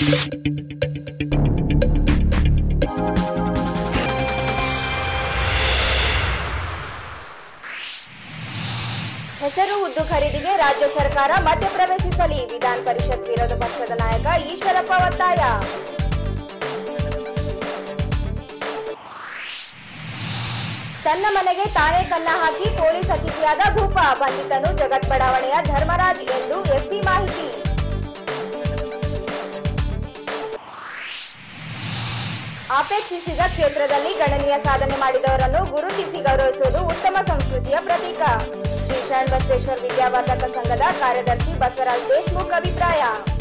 ಹೆಸರು ಉದ್ದು ಖರೀದಿಗೆ ರಾಜ್ಯ ಸರ್ಕಾರ ಮಧ್ಯಪ್ರವೇಶಿಸಲಿ ವಿಧಾನ ಪರಿಷತ್ ವಿರೋಧ ಪಕ್ಷದ ನಾಯಕ ಈಶ್ವರಪ್ಪ ಒತ್ತಾಯ ತನ್ನ ಮನೆಗೆ ತಾನೇ ಕನ್ನ ಹಾಕಿ ಪೊಲೀಸ್ ಅತಿಥಿಯಾದ ಭೂಪ ಬಂಧಿತನು ಜಗತ್ ಬಡಾವಣೆಯ ಧರ್ಮರಾಜ್ ಎಂದು ಎಸ್ಪಿ ಮಾಹಿತಿ ಅಪೇಕ್ಷಿಸಿದ ಕ್ಷೇತ್ರದಲ್ಲಿ ಗಣನೀಯ ಸಾಧನೆ ಮಾಡಿದವರನ್ನು ಗುರುತಿಸಿ ಗೌರವಿಸುವುದು ಉತ್ತಮ ಸಂಸ್ಕೃತಿಯ ಪ್ರತೀಕ ಶ್ರೀ ಶರಣ ಬಸವೇಶ್ವರ ವಿದ್ಯಾವರ್ಧಕ ಸಂಘದ ಕಾರ್ಯದರ್ಶಿ ಬಸವರಾಜ್ ದೇಶ್ಮುಖ್ ಅಭಿಪ್ರಾಯ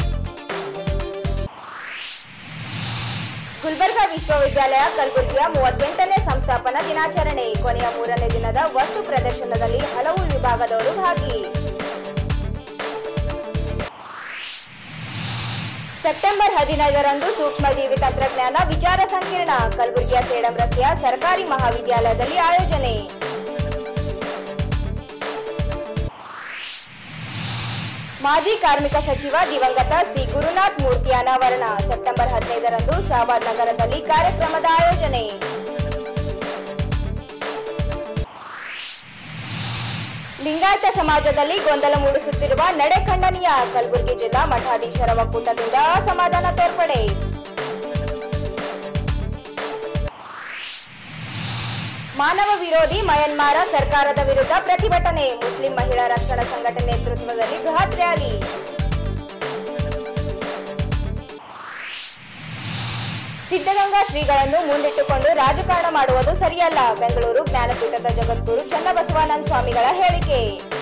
ಗುಲ್ಬರ್ಗಾ ವಿಶ್ವವಿದ್ಯಾಲಯ ಕಲಬುರಗಿಯ ಮೂವತ್ತೆಂಟನೇ ಸಂಸ್ಥಾಪನಾ ದಿನಾಚರಣೆ ಕೊನೆಯ ಮೂರನೇ ದಿನದ ವಸ್ತು ಪ್ರದರ್ಶನದಲ್ಲಿ ಹಲವು ವಿಭಾಗದವರು ಭಾಗಿ ಸೆಪ್ಟೆಂಬರ್ ಹದಿನೈದರಂದು ಸೂಕ್ಷ್ಮಜೀವಿ ತಂತ್ರಜ್ಞಾನ ವಿಚಾರ ಸಂಕಿರಣ ಕಲಬುರಗಿಯ ಸೇಡಂ ರಸ್ತೆಯ ಸರ್ಕಾರಿ ಮಹಾವಿದ್ಯಾಲಯದಲ್ಲಿ ಆಯೋಜನೆ ಮಾಜಿ ಕಾರ್ಮಿಕ ಸಚಿವ ದಿವಂಗತ ಸಿ ಗುರುನಾಥ್ ಮೂರ್ತಿ ಅನಾವರಣ ಸೆಪ್ಟೆಂಬರ್ ಹದಿನೈದರಂದು ಶಾಬಾದ್ ನಗರದಲ್ಲಿ ಕಾರ್ಯಕ್ರಮದ ಆಯೋಜನೆ ಲಿಂಗಾಯತ ಸಮಾಜದಲ್ಲಿ ಗೊಂದಲ ಮೂಡಿಸುತ್ತಿರುವ ನಡೆ ಖಂಡನೀಯ ಕಲಬುರಗಿ ಜಿಲ್ಲಾ ಮಠಾಧೀಶರ ಒಕ್ಕೂಟದಿಂದ ಅಸಮಾಧಾನ ತೋರ್ಪಡೆ ಮಾನವ ವಿರೋಧಿ ಮಯನ್ಮಾರ ಸರ್ಕಾರದ ವಿರುದ್ಧ ಪ್ರತಿಭಟನೆ ಮುಸ್ಲಿಂ ಮಹಿಳಾ ರಕ್ಷಣಾ ಸಂಘಟನೆ ನೇತೃತ್ವದಲ್ಲಿ ಬೃಹತ್ ರ್ಯಾಲಿ ಸಿದ್ಧಗಂಗಾ ಶ್ರೀಗಳನ್ನು ಮುಂದಿಟ್ಟುಕೊಂಡು ರಾಜಕಾರಣ ಮಾಡುವುದು ಸರಿಯಲ್ಲ ಬೆಂಗಳೂರು ಜ್ಞಾನಪೀಠದ ಜಗದ್ಗುರು ಚನ್ನಬಸವಾನಂದ ಸ್ವಾಮಿಗಳ ಹೇಳಿಕೆ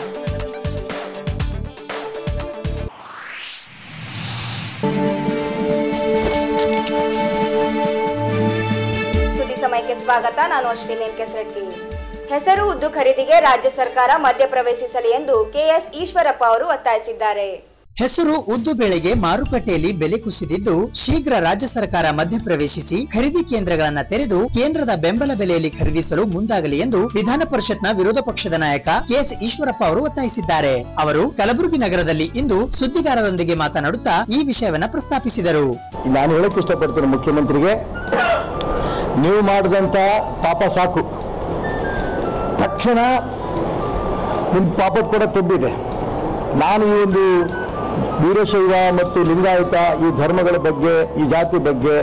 ಸುದ್ದಿ ಸಮಯಕ್ಕೆ ಸ್ವಾಗತ ನಾನು ಅಶ್ವಿನಿ ಕೆಸರಟ್ಟಿ ಹೆಸರು ಉದ್ದು ಖರೀದಿಗೆ ರಾಜ್ಯ ಸರ್ಕಾರ ಮಧ್ಯಪ್ರವೇಶಿಸಲಿ ಎಂದು ಕೆಎಸ್ ಈಶ್ವರಪ್ಪ ಅವರು ಒತ್ತಾಯಿಸಿದ್ದಾರೆ ಹೆಸರು ಉದ್ದು ಬೆಳೆಗೆ ಮಾರುಕಟ್ಟೆಯಲ್ಲಿ ಬೆಲೆ ಕುಸಿದಿದ್ದು ಶೀಘ್ರ ರಾಜ್ಯ ಸರ್ಕಾರ ಮಧ್ಯಪ್ರವೇಶಿಸಿ ಖರೀದಿ ಕೇಂದ್ರಗಳನ್ನ ತೆರೆದು ಕೇಂದ್ರದ ಬೆಂಬಲ ಬೆಲೆಯಲ್ಲಿ ಖರೀದಿಸಲು ಮುಂದಾಗಲಿ ಎಂದು ವಿಧಾನ ಪರಿಷತ್ನ ವಿರೋಧ ಪಕ್ಷದ ನಾಯಕ ಕೆಎಸ್ ಈಶ್ವರಪ್ಪ ಅವರು ಒತ್ತಾಯಿಸಿದ್ದಾರೆ ಅವರು ಕಲಬುರಗಿ ನಗರದಲ್ಲಿ ಇಂದು ಸುದ್ದಿಗಾರರೊಂದಿಗೆ ಮಾತನಾಡುತ್ತಾ ಈ ವಿಷಯವನ್ನ ಪ್ರಸ್ತಾಪಿಸಿದರು ನಾನು ಹೇಳಕ್ಕೆ ಇಷ್ಟಪಡ್ತೀನಿ ಮುಖ್ಯಮಂತ್ರಿಗೆ ನೀವು ಮಾಡಿದಂಥ ಪಾಪ ಸಾಕು ತಕ್ಷಣ ನಿಮ್ಮ ಪಾಪದ ಕೂಡ ತುಂಬಿದೆ ನಾನು ಈ ಒಂದು ವೀರಶೈವ ಮತ್ತು ಲಿಂಗಾಯತ ಈ ಧರ್ಮಗಳ ಬಗ್ಗೆ ಈ ಜಾತಿ ಬಗ್ಗೆ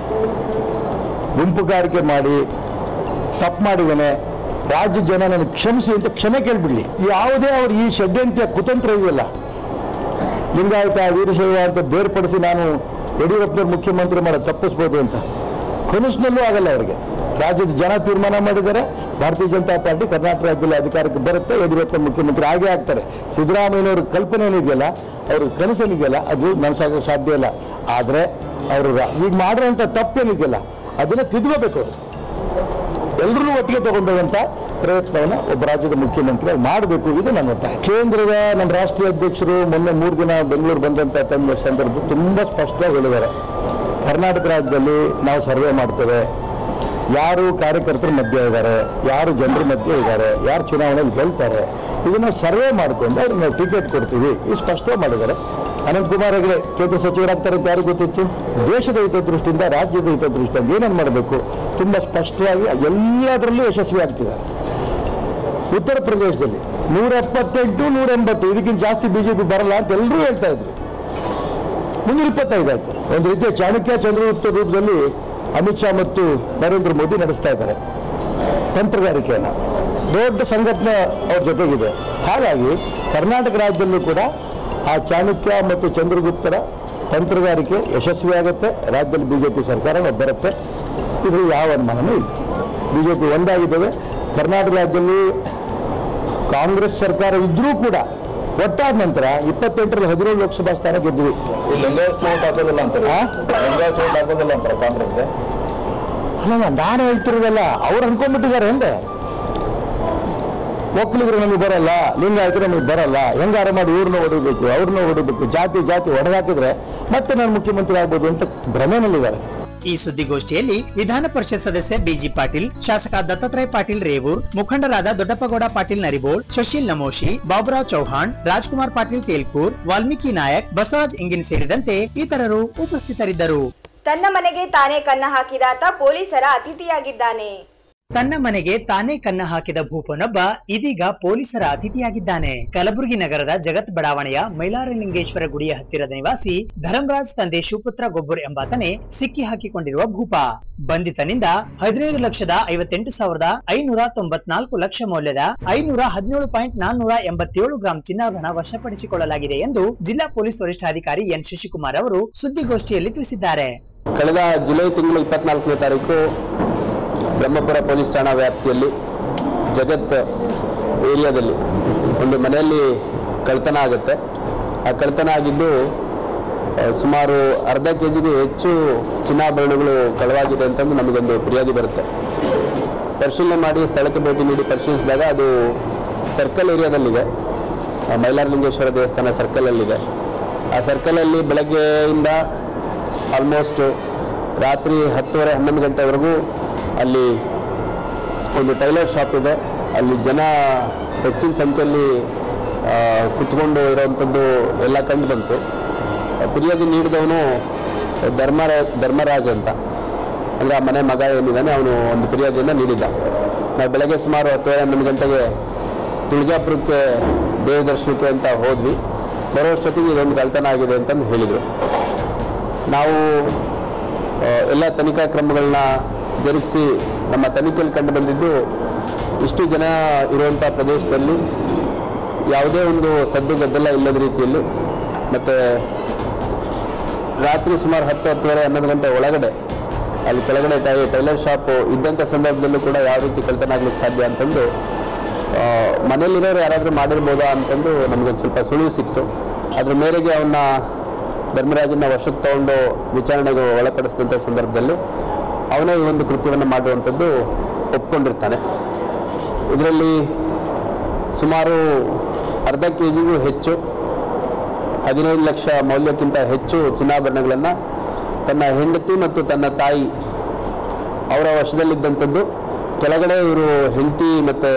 ಗುಂಪುಗಾರಿಕೆ ಮಾಡಿ ತಪ್ಪು ಮಾಡಿದ್ದೇನೆ ರಾಜ್ಯ ಜನ ನನಗೆ ಕ್ಷಮಿಸಿ ಅಂತ ಕ್ಷಮೆ ಕೇಳಿಬಿಡಲಿ ಯಾವುದೇ ಅವ್ರ ಈ ಷಡ್ಯಂತ್ರ ಕುತಂತ್ರ ಇದೆಯಲ್ಲ ಲಿಂಗಾಯತ ವೀರಶೈವ ಅಂತ ಬೇರ್ಪಡಿಸಿ ನಾನು ಯಡಿಯೂರಪ್ಪನವ್ರು ಮುಖ್ಯಮಂತ್ರಿ ಮಾಡೋ ತಪ್ಪಿಸ್ಬೋದು ಅಂತ ಕನಸಿನಲ್ಲೂ ಆಗಲ್ಲ ಅವರಿಗೆ ರಾಜ್ಯದ ಜನ ತೀರ್ಮಾನ ಮಾಡಿದ್ದಾರೆ ಭಾರತೀಯ ಜನತಾ ಪಾರ್ಟಿ ಕರ್ನಾಟಕ ರಾಜ್ಯದಲ್ಲಿ ಅಧಿಕಾರಕ್ಕೆ ಬರುತ್ತೆ ಯಡಿಯೂರಪ್ಪ ಮುಖ್ಯಮಂತ್ರಿ ಆಗೇ ಆಗ್ತಾರೆ ಸಿದ್ದರಾಮಯ್ಯನವ್ರ ಕಲ್ಪನೆ ಏನಿದೆಯಲ್ಲ ಅವ್ರ ಕನಸೇನಿದೆಯಲ್ಲ ಅದು ನನಸಾಗಕ್ಕೆ ಸಾಧ್ಯ ಇಲ್ಲ ಆದರೆ ಅವರು ರಾ- ಈಗ ಮಾಡಿರೋಂಥ ತಪ್ಪೇನಿದೆಯಲ್ಲ ಅದನ್ನು ತಿದ್ಕೋಬೇಕು ಅವರು ಎಲ್ಲರೂ ಒಟ್ಟಿಗೆ ತಗೊಂಡೋಗಂತ ಪ್ರಯತ್ನವನ್ನು ಒಬ್ಬ ರಾಜ್ಯದ ಮುಖ್ಯಮಂತ್ರಿ ಮಾಡಬೇಕು ಇದು ನನ್ನ ಒತ್ತಾಯ ಕೇಂದ್ರದ ನಮ್ಮ ರಾಷ್ಟ್ರೀಯ ಅಧ್ಯಕ್ಷರು ಮೊನ್ನೆ ಮೂರು ದಿನ ಬೆಂಗಳೂರು ಬಂದಂಥ ತಮ್ಮ ಸಂದರ್ಭ ತುಂಬ ಸ್ಪಷ್ಟವಾಗಿ ಹೇಳಿದ್ದಾರೆ ಕರ್ನಾಟಕ ರಾಜ್ಯದಲ್ಲಿ ನಾವು ಸರ್ವೆ ಮಾಡ್ತೇವೆ ಯಾರು ಕಾರ್ಯಕರ್ತರ ಮಧ್ಯೆ ಇದ್ದಾರೆ ಯಾರು ಜನರ ಮಧ್ಯೆ ಇದ್ದಾರೆ ಯಾರು ಚುನಾವಣೆಯಲ್ಲಿ ಗೆಲ್ತಾರೆ ಇದನ್ನು ಸರ್ವೆ ಮಾಡಿಕೊಂಡು ಅವ್ರಿಗೆ ನಾವು ಟಿಕೆಟ್ ಕೊಡ್ತೀವಿ ಇದು ಸ್ಪಷ್ಟವಾಗಿ ಮಾಡಿದ್ದಾರೆ ಅನಂತಕುಮಾರ್ ಹೆಗಡೆ ಕೇಂದ್ರ ಸಚಿವರಾಗ್ತಾರೆ ಅಂತ ಯಾರಿಗೂ ಗೊತ್ತಿತ್ತು ದೇಶದ ಹಿತದೃಷ್ಟಿಯಿಂದ ರಾಜ್ಯದ ಹಿತದೃಷ್ಟಿಯಿಂದ ಏನೇನು ಮಾಡಬೇಕು ತುಂಬ ಸ್ಪಷ್ಟವಾಗಿ ಎಲ್ಲದರಲ್ಲೂ ಯಶಸ್ವಿ ಆಗ್ತಿದ್ದಾರೆ ಉತ್ತರ ಪ್ರದೇಶದಲ್ಲಿ ನೂರ ಎಪ್ಪತ್ತೆಂಟು ನೂರ ಎಂಬತ್ತು ಇದಕ್ಕಿಂತ ಜಾಸ್ತಿ ಬಿ ಜೆ ಪಿ ಬರಲ್ಲ ಅಂತ ಎಲ್ಲರೂ ಹೇಳ್ತಾ ಇದ್ರು ಮುನ್ನೂರ ಇಪ್ಪತ್ತೈದು ಆಯ್ತು ಒಂದು ರೀತಿಯ ಚಾಣಕ್ಯ ಚಂದ್ರಗುಪ್ತ ರೂಪದಲ್ಲಿ ಅಮಿತ್ ಶಾ ಮತ್ತು ನರೇಂದ್ರ ಮೋದಿ ನಡೆಸ್ತಾ ಇದ್ದಾರೆ ತಂತ್ರಗಾರಿಕೆಯನ್ನು ದೊಡ್ಡ ಸಂಘಟನೆ ಅವ್ರ ಜೊತೆಗಿದೆ ಹಾಗಾಗಿ ಕರ್ನಾಟಕ ರಾಜ್ಯದಲ್ಲೂ ಕೂಡ ಆ ಚಾಣಕ್ಯ ಮತ್ತು ಚಂದ್ರಗುಪ್ತರ ತಂತ್ರಗಾರಿಕೆ ಯಶಸ್ವಿಯಾಗುತ್ತೆ ರಾಜ್ಯದಲ್ಲಿ ಬಿ ಜೆ ಪಿ ಸರ್ಕಾರ ಬರುತ್ತೆ ಇದು ಯಾವ ಅನುಮಾನವೂ ಇಲ್ಲ ಬಿ ಜೆ ಪಿ ಒಂದಾಗಿದ್ದೇವೆ ಕರ್ನಾಟಕ ರಾಜ್ಯದಲ್ಲಿ ಕಾಂಗ್ರೆಸ್ ಸರ್ಕಾರ ಇದ್ರೂ ಕೂಡ ಒಟ್ಟಾದ ನಂತರ ಇಪ್ಪತ್ತೆಂಟರಲ್ಲಿ ಹದಿನೇಳು ಲೋಕಸಭಾ ಸ್ಥಾನ ಗೆದ್ವಿ ಲಿಂಗಾಯತ್ ವೋಟ್ ಹಾಕೋದಿಲ್ಲ ಅಂತಾರೆ ಆ? ಲಿಂಗಾಯತ್ ವೋಟ್ ಹಾಕೋದಿಲ್ಲ ಅಂತಾರೆ ಕಾಂಗ್ರೆಸ್ಗೆ ಅಲ್ಲ ನಾನು ಹೇಳ್ತಿರೋದಲ್ಲ ಅವ್ರು ಅನ್ಕೊಂಡ್ಬಿಟ್ಟಿದ್ದಾರೆ ಹಿಂದೆ ಒಕ್ಕಲಿಗರು ನಮಗೆ ಬರಲ್ಲ ಲಿಂಗಾಯತರು ನಮಗೆ ಬರಲ್ಲ ಹೆಂಗಾರ ಮಾಡಿ ಇವ್ರನ್ನ ಹೊಡಿಬೇಕು ಅವ್ರನ್ನ ಹೊಡಿಬೇಕು ಜಾತಿ ಜಾತಿ ಹೊಡೆದಾಕಿದ್ರೆ ಮತ್ತೆ ನಾನು ಮುಖ್ಯಮಂತ್ರಿ ಆಗ್ಬೋದು ಅಂತ ಭ್ರಮೆನಲ್ಲಿದ್ದಾರೆ ಈ ಸುದ್ದಿಗೋಷ್ಠಿಯಲ್ಲಿ ವಿಧಾನ ಪರಿಷತ್ ಸದಸ್ಯ ಬಿಜಿ ಪಾಟೀಲ್ ಶಾಸಕ ದತ್ತಾತ್ರೇಯ ಪಾಟೀಲ್ ರೇವೂರ್ ಮುಖಂಡರಾದ ದೊಡ್ಡಪ್ಪಗೌಡ ಪಾಟೀಲ್ ನರಿಬೋಳ್ ಶಶೀಲ್ ನಮೋಶಿ ಬಾಬುರಾವ್ ಚೌಹಾಣ್ ರಾಜ್ಕುಮಾರ್ ಪಾಟೀಲ್ ತೇಲ್ಕೂರ್ ವಾಲ್ಮೀಕಿ ನಾಯಕ್ ಬಸವರಾಜ್ ಇಂಗಿನ್ ಸೇರಿದಂತೆ ಇತರರು ಉಪಸ್ಥಿತರಿದ್ದರು ತನ್ನ ಮನೆಗೆ ತಾನೇ ಕನ್ನ ಹಾಕಿದಾತ ಪೊಲೀಸರ ಅತಿಥಿಯಾಗಿದ್ದಾನೆ ತನ್ನ ಮನೆಗೆ ತಾನೇ ಕನ್ನ ಹಾಕಿದ ಭೂಪನೊಬ್ಬ ಇದೀಗ ಪೊಲೀಸರ ಅತಿಥಿಯಾಗಿದ್ದಾನೆ ಕಲಬುರಗಿ ನಗರದ ಜಗತ್ ಬಡಾವಣೆಯ ಮೈಲಾರಲಿಂಗೇಶ್ವರ ಗುಡಿಯ ಹತ್ತಿರದ ನಿವಾಸಿ ಧರಂರಾಜ್ ತಂದೆ ಶಿವಪುತ್ರ ಗೊಬ್ಬರ್ ಎಂಬಾತನೇ ಸಿಕ್ಕಿ ಹಾಕಿಕೊಂಡಿರುವ ಭೂಪ ಬಂಧಿತನಿಂದ ಹದಿನೈದು ಲಕ್ಷದ ಐವತ್ತೆಂಟು ಸಾವಿರದ ಐನೂರ ತೊಂಬತ್ನಾಲ್ಕು ಲಕ್ಷ ಮೌಲ್ಯದ ಐನೂರ ಹದಿನೇಳು ಪಾಯಿಂಟ್ ನಾನ್ನೂರ ಎಂಬತ್ತೇಳು ಗ್ರಾಂ ಚಿನ್ನಾಭರಣ ವಶಪಡಿಸಿಕೊಳ್ಳಲಾಗಿದೆ ಎಂದು ಜಿಲ್ಲಾ ಪೊಲೀಸ್ ವರಿಷ್ಠಾಧಿಕಾರಿ ಎನ್ ಶಶಿಕುಮಾರ್ ಅವರು ಸುದ್ದಿಗೋಷ್ಠಿಯಲ್ಲಿ ತಿಳಿಸಿದ್ದಾರೆ ಕಳೆದ ಜುಲೈ ತಿಂಗಳು ಇಪ್ಪತ್ನಾಲ್ಕನೇ ತಾರೀಕು ಬ್ರಹ್ಮಪುರ ಪೊಲೀಸ್ ಠಾಣಾ ವ್ಯಾಪ್ತಿಯಲ್ಲಿ ಜಗತ್ ಏರಿಯಾದಲ್ಲಿ ಒಂದು ಮನೆಯಲ್ಲಿ ಕಳ್ತನ ಆಗುತ್ತೆ ಆ ಕಳ್ತನ ಆಗಿದ್ದು ಆ, ಸುಮಾರು ಅರ್ಧ ಕೆ ಜಿಗೂ ಹೆಚ್ಚು ಚಿನ್ನಾಭರಣಗಳು ಕಳವಾಗಿದೆ ಅಂತಂದು ನಮಗೊಂದು ಫಿರ್ಯಾದಿ ಬರುತ್ತೆ ಪರಿಶೀಲನೆ ಮಾಡಿ ಸ್ಥಳಕ್ಕೆ ಭೇಟಿ ನೀಡಿ ಪರಿಶೀಲಿಸಿದಾಗ ಅದು ಸರ್ಕಲ್ ಏರಿಯಾದಲ್ಲಿದೆ ಆ, ಮೈಲಾರಲಿಂಗೇಶ್ವರ ದೇವಸ್ಥಾನ ಸರ್ಕಲಲ್ಲಿದೆ ಆ ಸರ್ಕಲಲ್ಲಿ ಬೆಳಗ್ಗೆಯಿಂದ ಆಲ್ಮೋಸ್ಟ್ ರಾತ್ರಿ ಹತ್ತುವರೆ ಹನ್ನೊಂದು ಗಂಟೆವರೆಗೂ ಅಲ್ಲಿ ಒಂದು ಟೈಲರ್ ಶಾಪ್ ಇದೆ ಅಲ್ಲಿ ಜನ ಹೆಚ್ಚಿನ ಸಂಖ್ಯೆಯಲ್ಲಿ ಆ, ಕುತ್ಕೊಂಡು ಇರೋವಂಥದ್ದು ಎಲ್ಲ ಕಂಡು ಬಂತು ಫಿರ್ಯಾದಿ ನೀಡಿದವನು ಧರ್ಮರ ಧರ್ಮರಾಜ್ ಅಂತ ಅಂದರೆ ಆ ಮನೆ ಮಗ ಏನಿದ್ದಾನೆ ಅವನು ಒಂದು ಫಿರ್ಯಾದಿಯನ್ನು ನೀಡಿದ್ದ ನಾವು ಬೆಳಗ್ಗೆ ಸುಮಾರು ಹತ್ತುವರೆ ಹನ್ನೊಂದು ಗಂಟೆಗೆ ತುಳಜಾಪುರಕ್ಕೆ ದೇವ ದರ್ಶನಕ್ಕೆ ಅಂತ ಹೋದ್ವಿ ಬರೋಷ್ಟೊತ್ತಿಗೆ ಇದೊಂದು ಕಳ್ತನ ಆಗಿದೆ ಅಂತಂದು ಹೇಳಿದರು ನಾವು ಆ, ಎಲ್ಲ ತನಿಖಾ ಕ್ರಮಗಳನ್ನ ಜರುಗಿಸಿ ನಮ್ಮ ತನಿಖೆಯಲ್ಲಿ ಕಂಡು ಬಂದಿದ್ದು ಇಷ್ಟು ಜನ ಇರುವಂಥ ಪ್ರದೇಶದಲ್ಲಿ ಯಾವುದೇ ಒಂದು ಸದ್ದು ಗದ್ದಲ ಇಲ್ಲದ ರೀತಿಯಲ್ಲಿ ಮತ್ತು ರಾತ್ರಿ ಸುಮಾರು ಹತ್ತು ಹತ್ತುವರೆ ಹನ್ನೊಂದು ಗಂಟೆ ಒಳಗಡೆ ಅಲ್ಲಿ ಕೆಳಗಡೆ ಟೈ ಟೈಲರ್ ಶಾಪ್ ಇದ್ದಂಥ ಸಂದರ್ಭದಲ್ಲೂ ಕೂಡ ಯಾವ ರೀತಿ ಕಳ್ತನ ಆಗ್ಲಿಕ್ಕೆ ಸಾಧ್ಯ ಅಂತಂದು ಆ, ಮನೇಲಿರೋರು ಯಾರಾದರೂ ಮಾಡಿರ್ಬೋದಾ ಅಂತಂದು ನಮಗೊಂದು ಸ್ವಲ್ಪ ಸುಳಿವು ಸಿಕ್ತು ಅದ್ರ ಮೇರೆಗೆ ಅವನ್ನ ಧರ್ಮರಾಜನ ವಶಕ್ಕೆ ತಗೊಂಡು ವಿಚಾರಣೆಗೆ ಒಳಪಡಿಸಿದಂಥ ಸಂದರ್ಭದಲ್ಲಿ ಅವನೇ ಈ ಒಂದು ಕೃತ್ಯವನ್ನು ಮಾಡಿರುವಂಥದ್ದು ಒಪ್ಕೊಂಡಿರ್ತಾನೆ ಇದರಲ್ಲಿ ಸುಮಾರು ಅರ್ಧ ಕೆ ಜಿಗೂ ಹೆಚ್ಚು ಹದಿನೈದು ಲಕ್ಷ ಮೌಲ್ಯಕ್ಕಿಂತ ಹೆಚ್ಚು ಚಿನ್ನಾಭರಣಗಳನ್ನು ತನ್ನ ಹೆಂಡತಿ ಮತ್ತು ತನ್ನ ತಾಯಿ ಅವರ ವಶದಲ್ಲಿದ್ದಂಥದ್ದು ಕೆಳಗಡೆ ಇವರು ಹೆಂಡತಿ ಮತ್ತು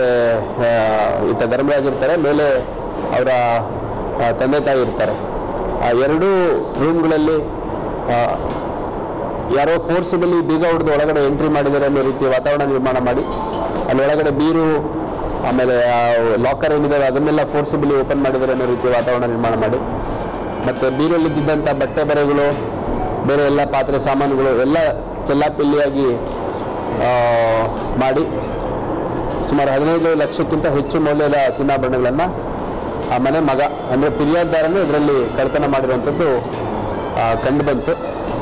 ಈತ ಧರ್ಮರಾಜ್ ಇರ್ತಾರೆ ಮೇಲೆ ಅವರ ಆ, ತಂದೆ ತಾಯಿ ಇರ್ತಾರೆ ಆ ಎರಡೂ ರೂಮ್ಗಳಲ್ಲಿ ಆ, ಯಾರೋ ಫೋರ್ಸಿಬಲಿ ಬೀಗ ಹೊಡೆದು ಒಳಗಡೆ ಎಂಟ್ರಿ ಮಾಡಿದ್ದಾರೆ ಅನ್ನೋ ರೀತಿಯ ವಾತಾವರಣ ನಿರ್ಮಾಣ ಮಾಡಿ ಅಲ್ಲಿ ಒಳಗಡೆ ಬೀರು ಆಮೇಲೆ ಲಾಕರ್ ಏನಿದೆ ಅದನ್ನೆಲ್ಲ ಫೋರ್ಸಿಬಲಿ ಓಪನ್ ಮಾಡಿದ್ದಾರೆ ಅನ್ನೋ ರೀತಿಯ ವಾತಾವರಣ ನಿರ್ಮಾಣ ಮಾಡಿ ಮತ್ತು ಬೀರಲ್ಲಿದ್ದಂಥ ಬಟ್ಟೆ ಬರೆಗಳು ಬೇರೆ ಎಲ್ಲ ಪಾತ್ರೆ ಸಾಮಾನುಗಳು ಎಲ್ಲ ಚೆಲ್ಲಾಪಿಲ್ಲಿಯಾಗಿ ಆ, ಮಾಡಿ ಸುಮಾರು ಹದಿನೈದು ಲಕ್ಷಕ್ಕಿಂತ ಹೆಚ್ಚು ಮೌಲ್ಯದ ಚಿನ್ನಾಭರಣಗಳನ್ನು ಆ ಮನೆ ಮಗ ಅಂದರೆ ಫಿರ್ಯಾದಿದಾರನು ಇದರಲ್ಲಿ ಕಳ್ತನ ಮಾಡಿರುವಂಥದ್ದು ಆ, ಕಂಡು ಬಂತು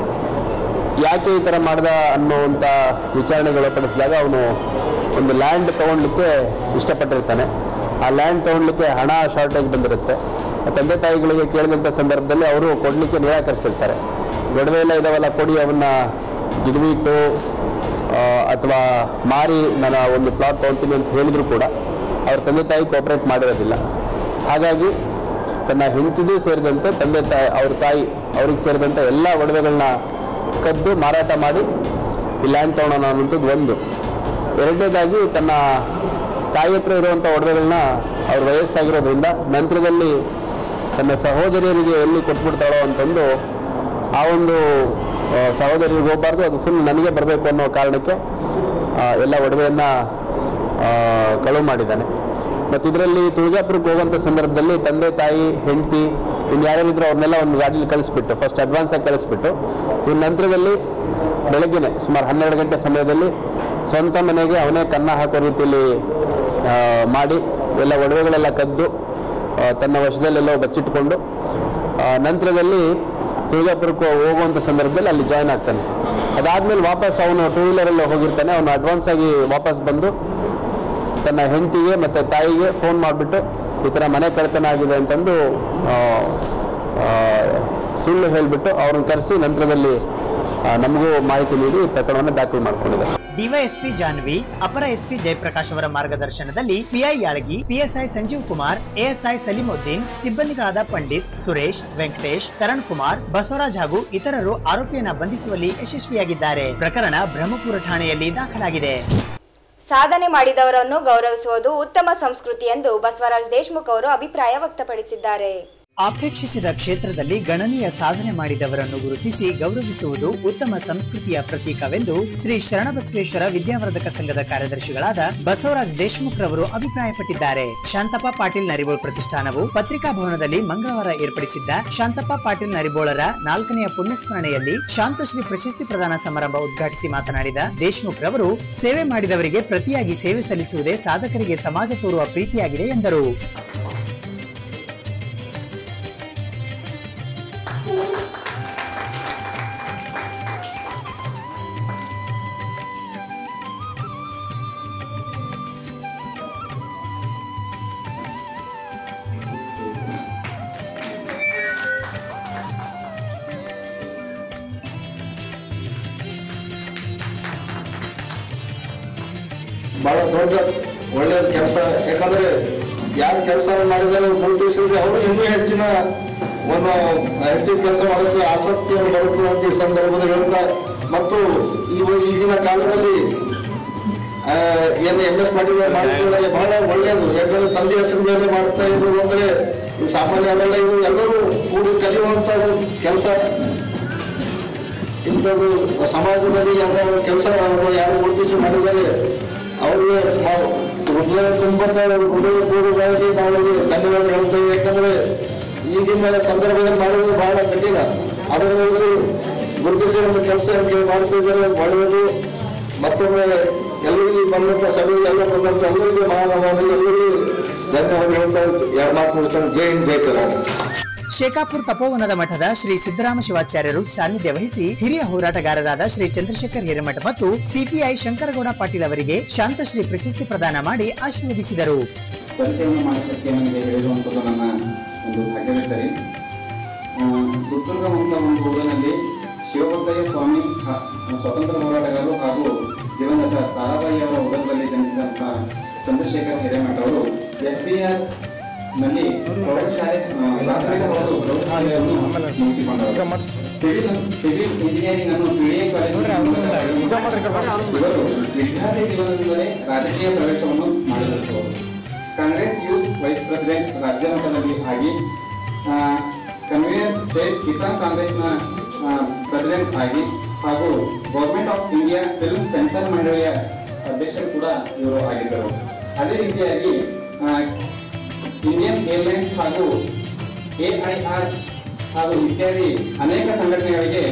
ಯಾಕೆ ಈ ಥರ ಮಾಡ್ದ ಅನ್ನುವಂಥ ವಿಚಾರಣೆಗೆ ಒಳಪಡಿಸಿದಾಗ ಅವನು ಒಂದು ಲ್ಯಾಂಡ್ ತೊಗೊಳ್ಲಿಕ್ಕೆ ಇಷ್ಟಪಟ್ಟಿರ್ತಾನೆ ಆ ಲ್ಯಾಂಡ್ ತೊಗೊಳ್ಲಿಕ್ಕೆ ಹಣ ಶಾರ್ಟೇಜ್ ಬಂದಿರುತ್ತೆ ಆ ತಂದೆ ತಾಯಿಗಳಿಗೆ ಕೇಳಿದಂಥ ಸಂದರ್ಭದಲ್ಲಿ ಅವರು ಕೊಡಲಿಕ್ಕೆ ನಿರಾಕರಿಸಿರ್ತಾರೆ ಗೊಡವೆ ಎಲ್ಲ ಇದಾವಲ್ಲ ಕೊಡಿ ಅವನ್ನ ಗಿಡವಿಟ್ಟು ಅಥವಾ ಮಾರಿ ನಾನು ಆ ಒಂದು ಪ್ಲಾಟ್ ತೊಗೊಳ್ತೀನಿ ಅಂತ ಹೇಳಿದ್ರು ಕೂಡ ಅವ್ರ ತಂದೆ ತಾಯಿ ಕೋಪರೇಟ್ ಮಾಡಿರೋದಿಲ್ಲ ಹಾಗಾಗಿ ತನ್ನ ಹೆಂಡತಿಗೂ ಸೇರಿದಂತೆ ತಂದೆ ತಾಯಿ ಅವ್ರ ತಾಯಿ ಅವ್ರಿಗೆ ಸೇರಿದಂಥ ಎಲ್ಲ ಒಡವೆಗಳನ್ನ ಕದ್ದು ಮಾರಾಟ ಮಾಡಿ ಈ ಲ್ಯಾಂಡ್ ತೊಗೊಳೋಣ ಅನ್ನೋಂಥದ್ದು ಒಂದು ಎರಡನೇದಾಗಿ ತನ್ನ ತಾಯಿ ಹತ್ರ ಇರುವಂಥ ಒಡವೆಗಳನ್ನ ಅವ್ರ ವಯಸ್ಸಾಗಿರೋದ್ರಿಂದ ನಂತರದಲ್ಲಿ ತನ್ನ ಸಹೋದರಿಯರಿಗೆ ಎಲ್ಲಿ ಕೊಟ್ಬಿಡ್ತಾಳೋ ಅಂತಂದು ಆ ಒಂದು ಆ, ಸಹೋದರಿಯರಿಗೆ ಹೋಗಬಾರ್ದು ಅದು ಫುಲ್ ನನಗೆ ಬರಬೇಕು ಅನ್ನೋ ಕಾರಣಕ್ಕೆ ಆ, ಎಲ್ಲ ಒಡವೆಯನ್ನು ಕಳುವು ಮಾಡಿದ್ದಾನೆ ಮತ್ತು ಇದರಲ್ಲಿ ತುಳಜಾಪುರಕ್ಕೆ ಹೋಗುವಂಥ ಸಂದರ್ಭದಲ್ಲಿ ತಂದೆ ತಾಯಿ ಹೆಂಡತಿ ಇನ್ನು ಯಾರ್ಯಾರಿದ್ರು ಅವ್ರನ್ನೆಲ್ಲ ಒಂದು ಗಾಡೀಲಿ ಕಳಿಸ್ಬಿಟ್ಟು ಫಸ್ಟ್ ಅಡ್ವಾನ್ಸಾಗಿ ಕಳಿಸ್ಬಿಟ್ಟು ಇನ್ನು ನಂತರದಲ್ಲಿ ಬೆಳಗ್ಗೆನೆ ಸುಮಾರು ಹನ್ನೆರಡು ಗಂಟೆ ಸಮಯದಲ್ಲಿ ಸ್ವಂತ ಮನೆಗೆ ಅವನೇ ಕನ್ನ ಹಾಕೋ ರೀತಿಯಲ್ಲಿ ಆ, ಮಾಡಿ ಎಲ್ಲ ಒಡವೆಗಳೆಲ್ಲ ಕದ್ದು ಆ, ತನ್ನ ವಶದಲ್ಲೆಲ್ಲೋ ಬಚ್ಚಿಟ್ಕೊಂಡು ಆ, ನಂತರದಲ್ಲಿ ತುಳಜಾಪುರಕ್ಕೆ ಹೋಗುವಂಥ ಸಂದರ್ಭದಲ್ಲಿ ಅಲ್ಲಿ ಜಾಯ್ನ್ ಆಗ್ತಾನೆ ಅದಾದಮೇಲೆ ವಾಪಸ್ ಅವನು ಟೂ ವೀಲರಲ್ಲಿ ಹೋಗಿರ್ತಾನೆ ಅವನು ಅಡ್ವಾನ್ಸ್ ಆಗಿ ವಾಪಸ್ ಬಂದು ತನ್ನ ಹೆಂಡತಿಗೆ ಮತ್ತು ತಾಯಿಗೆ ಫೋನ್ ಮಾಡಿಬಿಟ್ಟು ಈ ಥರ ಮನೆ ಕಳ್ತನ ಆಗಿದೆ ಅಂತಂದು ಆ, ಆ, ಸುಳ್ಳು ಹೇಳಿಬಿಟ್ಟು ಅವ್ರನ್ನ ಕರೆಸಿ ನಂತರದಲ್ಲಿ ಆ, ನಮಗೂ ಮಾಹಿತಿ ನೀಡಿ ಪ್ರಕರಣವನ್ನು ದಾಖಲು ಮಾಡ್ಕೊಂಡಿದ್ದಾರೆ ಡಿವೈಎಸ್ಪಿ ಜಾನ್ವಿ ಅಪರ ಎಸ್ಪಿ ಜಯಪ್ರಕಾಶ್ ಅವರ ಮಾರ್ಗದರ್ಶನದಲ್ಲಿ PI Yalagi PSI Sanjeev Kumar ASI Salimuddin ಸಿಬ್ಬಂದಿಗಳಾದ ಪಂಡಿತ್ ಸುರೇಶ್ ವೆಂಕಟೇಶ್ ಕರಣ್ ಕುಮಾರ್ ಬಸವರಾಜ್ ಹಾಗೂ ಇತರರು ಆರೋಪಿಯನ್ನ ಬಂಧಿಸುವಲ್ಲಿ ಯಶಸ್ವಿಯಾಗಿದ್ದಾರೆ ಪ್ರಕರಣ ಬ್ರಹ್ಮಪುರ ಠಾಣೆಯಲ್ಲಿ ದಾಖಲಾಗಿದೆ ಸಾಧನೆ ಮಾಡಿದವರನ್ನು ಗೌರವಿಸುವುದು ಉತ್ತಮ ಸಂಸ್ಕೃತಿ ಎಂದು ಬಸವರಾಜ್ ದೇಶ್ಮುಖ್ ಅವರು ಅಭಿಪ್ರಾಯ ವ್ಯಕ್ತಪಡಿಸಿದ್ದಾರೆ ಅಪೇಕ್ಷಿಸಿದ ಕ್ಷೇತ್ರದಲ್ಲಿ ಗಣನೀಯ ಸಾಧನೆ ಮಾಡಿದವರನ್ನು ಗುರುತಿಸಿ ಗೌರವಿಸುವುದು ಉತ್ತಮ ಸಂಸ್ಕೃತಿಯ ಪ್ರತೀಕವೆಂದು ಶ್ರೀ ಶರಣಬಸವೇಶ್ವರ ವಿದ್ಯಾವರ್ಧಕ ಸಂಘದ ಕಾರ್ಯದರ್ಶಿಗಳಾದ ಬಸವರಾಜ್ ದೇಶಮುಖ್ ರವರು ಅಭಿಪ್ರಾಯಪಟ್ಟಿದ್ದಾರೆ ಶಾಂತಪ್ಪ ಪಾಟೀಲ್ ನರಿಬೋಳ್ ಪ್ರತಿಷ್ಠಾನವು ಪತ್ರಿಕಾ ಭವನದಲ್ಲಿ ಮಂಗಳವಾರ ಏರ್ಪಡಿಸಿದ್ದ ಶಾಂತಪ್ಪ ಪಾಟೀಲ್ ನರಿಬೋಳರ ನಾಲ್ಕನೆಯ ಪುಣ್ಯಸ್ಮರಣೆಯಲ್ಲಿ ಶಾಂತಶ್ರೀ ಪ್ರಶಸ್ತಿ ಪ್ರದಾನ ಸಮಾರಂಭ ಉದ್ಘಾಟಿಸಿ ಮಾತನಾಡಿದ ದೇಶಮುಖ್ ರವರು ಸೇವೆ ಮಾಡಿದವರಿಗೆ ಪ್ರತಿಯಾಗಿ ಸೇವೆ ಸಲ್ಲಿಸುವುದೇ ಸಾಧಕರಿಗೆ ಸಮಾಜ ತೋರುವ ಪ್ರೀತಿಯಾಗಿದೆ ಎಂದರು ಬಹಳ ದೊಡ್ಡ ಒಳ್ಳೆಯ ಕೆಲಸ ಯಾಕಂದ್ರೆ ಯಾರು ಕೆಲಸ ಮಾಡಿದಾರೆ ಗುರುತಿಸಿದ್ರೆ ಅವರು ಇನ್ನೂ ಹೆಚ್ಚಿನ ಒಂದು ಹೆಚ್ಚಿನ ಕೆಲಸ ಮಾಡೋಕ್ಕೆ ಆಸಕ್ತಿಯನ್ನು ಬರುತ್ತದೆ ಅಂತ ಈ ಸಂದರ್ಭದಲ್ಲಿ ಹೇಳ್ತಾ ಮತ್ತು ಇವ ಈಗಿನ ಕಾಲದಲ್ಲಿ ಆ, ಏನು ಎಂ ಎಸ್ ಪಾಟೀಲ್ ಅವ್ರು ಮಾಡ್ತಿದ್ದಾರೆ ಬಹಳ ಒಳ್ಳೆಯದು ಯಾಕಂದ್ರೆ ತಂದೆ ಹೆಸರು ಮೇಲೆ ಮಾಡ್ತಾ ಇದ್ರು ಅಂದ್ರೆ ಈ ಸಾಮಾನ್ಯ ಅವೆಲ್ಲ ಇವು ಎಲ್ಲರೂ ಕೂಡಿ ಕಲಿಯುವಂತ ಕೆಲಸ ಇಂಥದ್ದು ಸಮಾಜದಲ್ಲಿ ಏನೋ ಕೆಲಸ ಯಾರು ಗುರುತಿಸಿ ಮಾಡಿದ್ದಾರೆ ಅವ್ರಿಗೆ ನಾವು ಹೃದಯ ತುಂಬ ಹೃದಯಪೂರ್ವಕವಾಗಿ ನಾವು ಅವ್ರಿಗೆ ಧನ್ಯವಾದ ಹೇಳ್ತೇವೆ ಯಾಕಂದ್ರೆ ಈಗಿನ ಸಂದರ್ಭದಲ್ಲಿ ಮಾಡೋದು ಬಹಳ ಕಠಿಣ ಅದರಲ್ಲಿ ಗುರುತಿಸಿ ಒಂದು ಕೆಲಸ ಮಾಡ್ತಿದ್ದಾರೆ ಒಳ್ಳೆಯದು ಮತ್ತೊಮ್ಮೆ ಎಲ್ಲರಿಗೂ ಬಂದಂಥ ಸಭೆಗೆ ಎಲ್ಲ ಬಂದಂಥ ಎಲ್ಲರಿಗೂ ಮಹಾನವರಲ್ಲಿ ಎಲ್ಲರಿಗೂ ಧನ್ಯವಾದ ಹೇಳ್ತಾ ಎರಡು ಮಾತು ಮುಗಿಸ್ತಾನೆ ಜೈ ಹಿಂದ್ ಜೈ ಕರ್ನಾಟಕ ಶೇಖಾಪುರ್ ತಪೋವನದ ಮಠದ ಶ್ರೀ ಸಿದ್ದರಾಮ ಶಿವಾಚಾರ್ಯರು ಸಾನ್ನಿಧ್ಯ ವಹಿಸಿ ಹಿರಿಯ ಹೋರಾಟಗಾರರಾದ ಶ್ರೀ ಚಂದ್ರಶೇಖರ್ ಹಿರೇಮಠ ಮತ್ತು ಸಿಪಿಐ ಶಂಕರಗೌಡ ಪಾಟೀಲ್ ಅವರಿಗೆ ಶಾಂತಶ್ರೀ ಪ್ರಶಸ್ತಿ ಪ್ರದಾನ ಮಾಡಿ ಆಶೀರ್ವದಿಸಿದರು ಪರಿಚಯವನ್ನು ಮಾಡೋದಕ್ಕೆ ನನಗೆ ಹೇಳಿರುವಂಥದ್ದು ನನ್ನ ಒಂದು ಭಾಗ್ಯವಿದ್ದರೆ ಚಿತ್ರದುರ್ಗ ಅಂತ ಒಂದು ಊರಿನಲ್ಲಿ ಶಿವಭಕ್ತಯ್ಯ ಸ್ವಾಮಿ ಹ- ಸ್ವತಂತ್ರ ಹೋರಾಟಗಾರರು ಹಾಗೂ ದಿವಂಗತ ತಾರಾಬಾಯಿ ಅವರ ಉದರದಲ್ಲಿ ಜನಿಸಿದಂಥ ಚಂದ್ರಶೇಖರ್ ಹಿರೇಮಠ ಅವರು ಎಸ್ ಬಿ ಆರ್ ನಲ್ಲಿ ಪ್ರೌಢಶಾಲೆ ಆ, ಪ್ರಾಥಮಿಕ ಮತ್ತು ಪ್ರೌಢಶಾಲೆಯನ್ನು ಮುಗಿಸಿಕೊಂಡವರು ಸಿವಿಲ್ ಸಿವಿಲ್ ಇಂಜಿನಿಯರಿಂಗ್ ಅನ್ನು ಪಿಡಿಎ ಕಾಲೇಜಿನಲ್ಲಿ ಇವರು ವಿದ್ಯಾರ್ಥಿ ಜೀವನದಿಂದಲೇ ರಾಜಕೀಯ ಪ್ರವೇಶವನ್ನು ಮಾಡಿದರು ಕಾಂಗ್ರೆಸ್ ಯೂತ್ ವೈಸ್ ಪ್ರೆಸಿಡೆಂಟ್ ರಾಜ್ಯ ಮಟ್ಟದಲ್ಲಿ ಆಗಿ ಆ, ಕನ್ವೀನರ್ ಸ್ಟೇಟ್ ಕಿಸಾನ್ ಕಾಂಗ್ರೆಸ್ನ ಆ, ಪ್ರೆಸಿಡೆಂಟ್ ಆಗಿ ಹಾಗೂ government of India film censor ಮಂಡಳಿಯ ಅಧ್ಯಕ್ಷರು ಕೂಡ ಇವರು ಆಗಿದ್ದರು ಅದೇ ರೀತಿಯಾಗಿ ಆ, ಇಂಡಿಯನ್ ಏರ್ಲೈನ್ಸ್ ಹಾಗೂ ಎಐಆರ್ ಹಾಗೂ ಇತ್ಯಾದಿ ಅನೇಕ ಸಂಘಟನೆಗಳಿಗೆ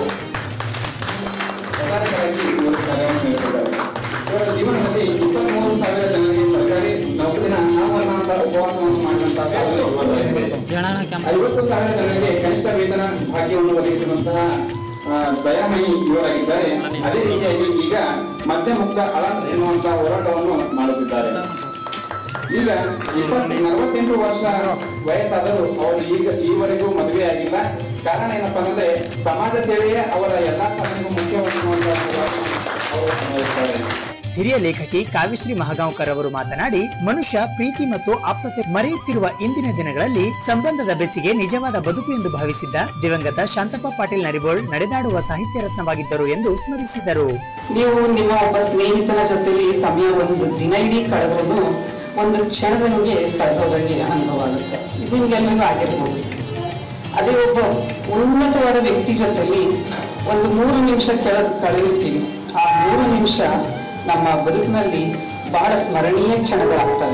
ಪ್ರಚಾರಕರಾಗಿ ಇವರು ಕಾರ್ಯವನ್ನು ನಿರ್ವಹಿಸಿದ್ದಾರೆ ಇವರ ಜೀವನದಲ್ಲಿ ಇಪ್ಪತ್ಮೂರು ಸಾವಿರ ಜನರಿಗೆ ಸರ್ಕಾರಿ ನೌಕರಿನ ಅನಾವರಣ ಅಂತ ಉಪವಾಸವನ್ನು ಮಾಡಿದಂತಹ ಸಾಧನೆ ಇವರದಾಗಿದೆ. ಐವತ್ತು ಸಾವಿರ ಜನರಿಗೆ ಕನಿಷ್ಠ ವೇತನ ಭಾಗ್ಯವನ್ನು ಒದಗಿಸಿದಂತಹ ಆ, ದಯಾಮಯಿ ಇವರಾಗಿದ್ದಾರೆ ಅದೇ ರೀತಿಯಾಗಿ ಈಗ ಮದ್ಯ ಮುಕ್ತ ಅಳ ಎನ್ನುವಂತಹ ಹೋರಾಟವನ್ನು ಮಾಡುತ್ತಿದ್ದಾರೆ ಈಗ ಇಪ್ಪತ್ತು ನಲವತ್ತೆಂಟು ವರ್ಷ ವಯಸ್ಸಾದರೂ ಅವರು ಈಗ ಈವರೆಗೂ ಮದುವೆ ಆಗಿಲ್ಲ ಕಾರಣ ಏನಪ್ಪಾ ಅಂದ್ರೆ ಸಮಾಜ ಸೇವೆಯೇ ಅವರ ಎಲ್ಲಾ ಸಾಧನೆಗೂ ಮುಖ್ಯವೆನ್ನುವಂತಹ ಅವರು ಭಾವಿಸ್ತಾರೆ ಹಿರಿಯ ಲೇಖಕಿ ಕಾವ್ಯಶ್ರೀ ಮಹಗಾಂವ್ಕರ್ ಅವರು ಮಾತನಾಡಿ ಮನುಷ್ಯ ಪ್ರೀತಿ ಮತ್ತು ಆಪ್ತತೆ ಮರೆಯುತ್ತಿರುವ ಇಂದಿನ ದಿನಗಳಲ್ಲಿ ಸಂಬಂಧದ ಬೆಸಿಗೆ ನಿಜವಾದ ಬದುಕು ಎಂದು ಭಾವಿಸಿದ್ದ ದಿವಂಗತ ಶಾಂತಪ್ಪ ಪಾಟೀಲ್ ನರಿಬೋಳ್ ನಡೆದಾಡುವ ಸಾಹಿತ್ಯ ರತ್ನವಾಗಿದ್ದರು ಎಂದು ಸ್ಮರಿಸಿದರು ನೀವು ನಿಮ್ಮ ಒಬ್ಬ ಸ್ನೇಹಿತನ ಜೊತೆಲಿ ಸಮಯ ಒಂದು ದಿನ ಇಡೀ ಕಳೆದ್ರೂ ಒಂದು ಕ್ಷಣದಂಗೆ ಕಳೆದೋದಂಗೆ ಅನುಭವ ಆಗುತ್ತೆ ಇದು ನಿಮ್ಗೆಲ್ಲರಿಗೂ ಆಗಿರ್ಬೋದು ಅದೇ ಒಬ್ಬ ಉನ್ನತವಾದ ವ್ಯಕ್ತಿ ಜೊತೆಲಿ ಒಂದು ಮೂರು ನಿಮಿಷ ಕೆಳ ಕಳೆಯುತ್ತೀವಿ ಆ ಮೂರು ನಿಮಿಷ ನಮ್ಮ ಬದುಕಿನಲ್ಲಿ ಬಹಳ ಸ್ಮರಣೀಯ ಕ್ಷಣಗಳಾಗ್ತವೆ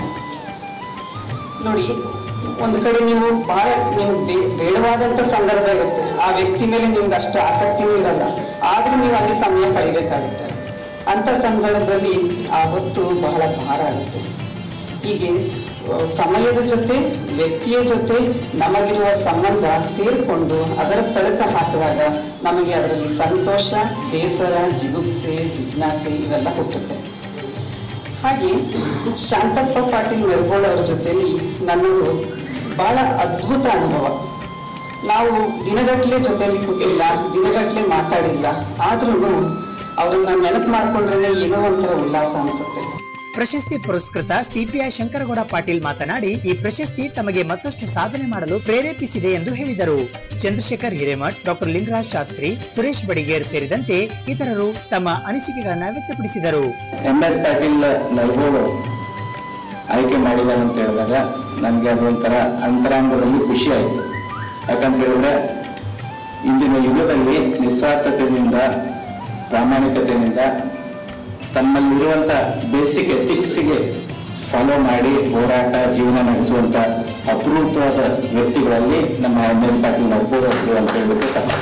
ನೋಡಿ ಒಂದು ಕಡೆ ನೀವು ಬಹಳ ನಿಮ್ಗೆ ಬೇ- ಬೇಡವಾದಂತ ಸಂದರ್ಭ ಇರುತ್ತೆ ಆ ವ್ಯಕ್ತಿ ಮೇಲೆ ನಿಮ್ಗೆ ಅಷ್ಟು ಆಸಕ್ತಿನೂ ಇರಲ್ಲ ಆದ್ರೂ ನೀವು ಅಲ್ಲಿ ಸಮಯ ಕಳಿಬೇಕಾಗುತ್ತೆ ಅಂತ ಸಂದರ್ಭದಲ್ಲಿ ಆ ಹೊತ್ತು ಬಹಳ ಭಾರ ಆಗುತ್ತೆ ಹೀಗೆ ಆ, ಸಮಯದ ಜೊತೆ ವ್ಯಕ್ತಿಯ ಜೊತೆ ನಮಗಿರುವ ಸಂಬಂಧ ಸೇರಿಕೊಂಡು ಅದರ ತಳಕ ಹಾಕಿದಾಗ ನಮಗೆ ಅದರಲ್ಲಿ ಸಂತೋಷ ಬೇಸರ ಜಿಗುಪ್ಸೆ ಜಿಜ್ಞಾಸೆ ಇವೆಲ್ಲ ಹುಟ್ಟುತ್ತೆ ಹಾಗೆ ಶಾಂತಪ್ಪ ಪಾಟೀಲ್ ನೆರ್ಗೋಳ್ ಅವ್ರ ಜೊತೆಲಿ ನನ್ನದು ಬಹಳ ಅದ್ಭುತ ಅನುಭವ ನಾವು ದಿನಗಟ್ಟಲೆ ಜೊತೆಯಲ್ಲಿ ಕೂತಿಲ್ಲ ದಿನಗಟ್ಟಲೆ ಮಾತಾಡಿಲ್ಲ ಆದ್ರೂ ಅವ್ರನ್ನ ನೆನಪು ಮಾಡ್ಕೊಂಡ್ರೆ ಏನೋ ಒಂಥರ ಉಲ್ಲಾಸ ಅನ್ಸುತ್ತೆ ಪ್ರಶಸ್ತಿ ಪುರಸ್ಕೃತ ಸಿಪಿಐ ಶಂಕರಗೌಡ ಪಾಟೀಲ್ ಮಾತನಾಡಿ ಈ ಪ್ರಶಸ್ತಿ ತಮಗೆ ಮತ್ತಷ್ಟು ಸಾಧನೆ ಮಾಡಲು ಪ್ರೇರೇಪಿಸಿದೆ ಎಂದು ಹೇಳಿದರು ಚಂದ್ರಶೇಖರ್ ಹಿರೇಮಠ್ ಡಾಕ್ಟರ್ ಲಿಂಗರಾಜ್ ಶಾಸ್ತ್ರಿ ಸುರೇಶ್ ಬಡಿಗೇರ್ ಸೇರಿದಂತೆ ಇತರರು ತಮ್ಮ ಅನಿಸಿಕೆಗಳನ್ನು ವ್ಯಕ್ತಪಡಿಸಿದರು ಎಂ ಎಸ್ ಪಾಟೀಲ್ ನಲ್ಗೋಡು ಆಯ್ಕೆ ಮಾಡಿದ್ದಾರೆ ಅಂತ ಹೇಳಿದಾಗ ನನಗೆ ಅದೊಂಥರ ಅಂತರಾಂಗದಲ್ಲಿ ಖುಷಿ ಆಯಿತು ಯಾಕಂತ ಹೇಳಿದ್ರೆ ಇಂದಿನ ಯುಗದಲ್ಲಿ ನಿಸ್ವಾರ್ಥತೆಯಿಂದ ಪ್ರಾಮಾಣಿಕತೆಯಿಂದ ತಮ್ಮಲ್ಲಿರುವಂಥ ಬೇಸಿಕ್ ಎಥಿಕ್ಸ್ಗೆ ಫಾಲೋ ಮಾಡಿ ಹೋರಾಟ ಜೀವನ ನಡೆಸುವಂಥ ಅಪರೂಪವಾದ ವ್ಯಕ್ತಿಗಳಲ್ಲಿ ನಮ್ಮ ಎಂ ಎಸ್ ಪಾಟೀಲ್ ನಡ್ಬೋದು ಅಂತ ಹೇಳ್ಬಿಟ್ಟು ತಪ್ಪು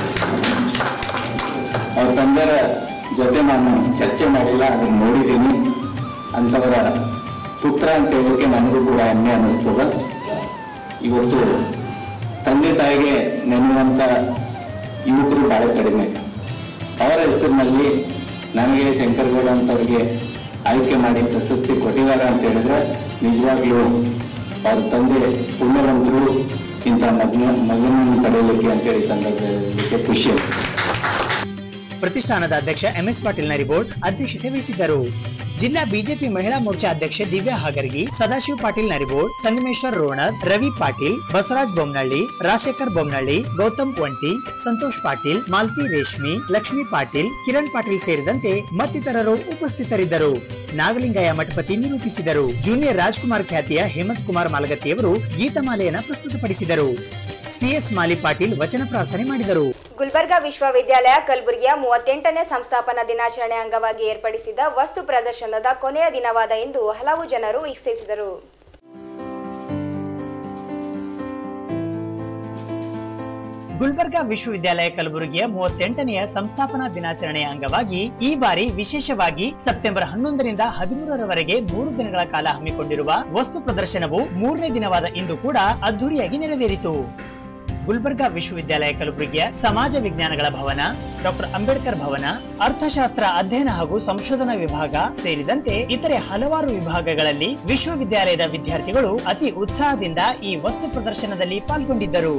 ಅವ್ರ ತಂದೆಯ ಜೊತೆ ನಾನು ಚರ್ಚೆ ಮಾಡಿಲ್ಲ ಅದನ್ನು ನೋಡಿದ್ದೀನಿ ಅಂಥವರ ಪುತ್ರ ಅಂತ ಹೇಳೋಕೆ ನನಗೂ ಕೂಡ ಹೆಮ್ಮೆ ಅನ್ನಿಸ್ತದ ಇವತ್ತು ತಂದೆ ತಾಯಿಗೆ ನೆನೆಯುವಂಥ ಯುವಕರು ಬಹಳ ಕಡಿಮೆ ಅವರ ಹೆಸರಿನಲ್ಲಿ ನನಗೆ ಶಂಕರಗೌಡ ಅಂತವ್ರಿಗೆ ಆಯ್ಕೆ ಮಾಡಿ ಪ್ರಶಸ್ತಿ ಕೊಟ್ಟಿದ್ದಾರೆ ಅಂತ ಹೇಳಿದ್ರೆ ನಿಜವಾಗ್ಲೂ ಅವ್ರ ತಂದೆ ಪುಣ್ಯವಂತರು ಇಂಥ ಮಗನ ಮಗನನ್ನು ಪಡೆಯಲಿಕ್ಕೆ ಅಂತೇಳಿ ಸಂದರ್ಭದಲ್ಲಿ ಖುಷಿ ಆಯ್ತು ಪ್ರತಿಷ್ಠಾನದ ಅಧ್ಯಕ್ಷ ಎಂಎಸ್ ಪಾಟೀಲ್ ನರಿಬೋಡ್ ಅಧ್ಯಕ್ಷತೆ ವಹಿಸಿದ್ದರು ಜಿಲ್ಲಾ ಬಿಜೆಪಿ ಮಹಿಳಾ ಮೋರ್ಚಾ ಅಧ್ಯಕ್ಷೆ ದಿವ್ಯಾ ಹಾಗರ್ಗಿ ಸದಾಶಿವ ಪಾಟೀಲ್ ನರಿಬೋಡ್ ಸಂಗಮೇಶ್ವರ್ ರೋಣದ್ ರವಿ ಪಾಟೀಲ್ ಬಸವರಾಜ್ ಬೊಮ್ನಳ್ಳಿ ರಾಜಶೇಖರ್ ಬೊಮ್ನಳ್ಳಿ ಗೌತಮ್ ಒಂಟಿ ಸಂತೋಷ್ ಪಾಟೀಲ್ ಮಾಲ್ತಿ ರೇಷ್ಮಿ ಲಕ್ಷ್ಮಿ ಪಾಟೀಲ್ ಕಿರಣ್ ಪಾಟೀಲ್ ಸೇರಿದಂತೆ ಮತ್ತಿತರರು ಉಪಸ್ಥಿತರಿದ್ದರು ನಾಗಲಿಂಗಯ್ಯ ಮಠಪತಿ ನಿರೂಪಿಸಿದರು ಜೂನಿಯರ್ ರಾಜ್ಕುಮಾರ್ ಖ್ಯಾತಿಯ ಹೇಮಂತ್ ಕುಮಾರ್ ಮಾಲಗತ್ತಿಯವರು ಗೀತಮಾಲೆಯನ್ನು ಪ್ರಸ್ತುತಪಡಿಸಿದರು ಸಿಎಸ್ ಮಾಲಿ ಪಾಟೀಲ್ ವಚನ ಪ್ರಾರ್ಥನೆ ಮಾಡಿದರು ಗುಲ್ಬರ್ಗಾ ವಿಶ್ವವಿದ್ಯಾಲಯ ಕಲಬುರಗಿಯ ಮೂವತ್ತೆಂಟನೇ ಸಂಸ್ಥಾಪನಾ ದಿನಾಚರಣೆ ಅಂಗವಾಗಿ ಏರ್ಪಡಿಸಿದ ವಸ್ತು ಪ್ರದರ್ಶನದ ಕೊನೆಯ ದಿನವಾದ ಇಂದು ಹಲವು ಜನರು ವೀಕ್ಷಿಸಿದರು ಗುಲ್ಬರ್ಗಾ ವಿಶ್ವವಿದ್ಯಾಲಯ ಕಲಬುರಗಿಯ ಮೂವತ್ತೆಂಟನೆಯ ಸಂಸ್ಥಾಪನಾ ದಿನಾಚರಣೆಯ ಅಂಗವಾಗಿ ಈ ಬಾರಿ ವಿಶೇಷವಾಗಿ ಸೆಪ್ಟೆಂಬರ್ ಹನ್ನೊಂದರಿಂದ ಹದಿಮೂರರವರೆಗೆ ಮೂರು ದಿನಗಳ ಕಾಲ ಹಮ್ಮಿಕೊಂಡಿರುವ ವಸ್ತು ಪ್ರದರ್ಶನವು ಮೂರನೇ ದಿನವಾದ ಇಂದು ಕೂಡ ಅದ್ದೂರಿಯಾಗಿ ನೆರವೇರಿತು ಗುಲ್ಬರ್ಗಾ ವಿಶ್ವವಿದ್ಯಾಲಯ ಕಲಬುರಗಿಯ ಸಮಾಜ ವಿಜ್ಞಾನಗಳ ಭವನ ಡಾಕ್ಟರ್ ಅಂಬೇಡ್ಕರ್ ಭವನ ಅರ್ಥಶಾಸ್ತ್ರ ಅಧ್ಯಯನ ಹಾಗೂ ಸಂಶೋಧನಾ ವಿಭಾಗ ಸೇರಿದಂತೆ ಇತರೆ ಹಲವಾರು ವಿಭಾಗಗಳಲ್ಲಿ ವಿಶ್ವವಿದ್ಯಾಲಯದ ವಿದ್ಯಾರ್ಥಿಗಳು ಅತಿ ಉತ್ಸಾಹದಿಂದ ಈ ವಸ್ತು ಪ್ರದರ್ಶನದಲ್ಲಿ ಪಾಲ್ಗೊಂಡಿದ್ದರು